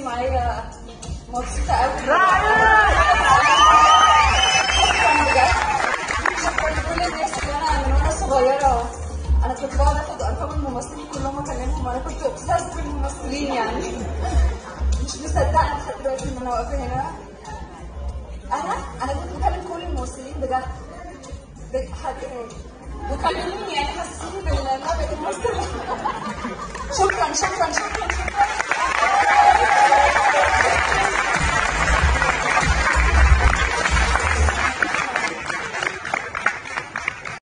معايا مبسوطه قوي رائع شكرا بجد شكرا لكل الناس اللي انا من وانا صغيره انا كنت بقعد اخد ارقام الممثلين كلهم اكلمهم وانا كنت اوبسيس بالممثلين يعني مش مصدقه لحد دلوقتي ان انا واقفه هنا انا انا كنت بكلم كل الممثلين بجد بجد حد وكلموني يعني حسسوني بان انا بقيت ممثله شكرا شكرا شكرا